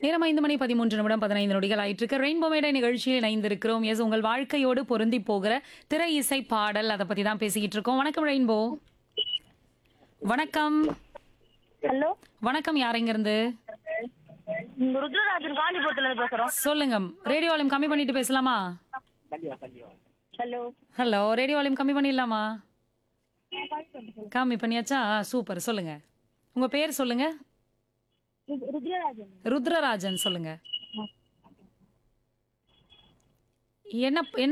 நேரம் ஐந்து மணி பதிமூன்று நிமிடம் பதினைந்து நொடிகள் ஆயிட்டு இருக்கு ரெயின்போ மேடை நிகழ்ச்சியில் இணைந்திருக்கிறோம் எஸ் உங்கள் வாழ்க்கையோடு பொருந்தி போகிற திரை இசை பாடல் அதை பத்தி தான் பேசிக்கிட்டு இருக்கோம் வணக்கம் ரெயின்போ வணக்கம் ஹலோ வணக்கம் யார் இங்க இருந்து ருத்ரராஜன் காஞ்சிபுரத்துல இருந்து பேசுறோம் சொல்லுங்க ரேடியோ வால்யூம் கம்மி பண்ணிட்டு பேசலாமா ஹலோ ஹலோ ரேடியோ வால்யூம் கம்மி பண்ணிடலாமா கம்மி பண்ணியாச்சா சூப்பர் சொல்லுங்க உங்க பேர் சொல்லுங்க ருத்ரராஜன் ருத்ரராஜன் சொல்லுங்க என்ன என்ன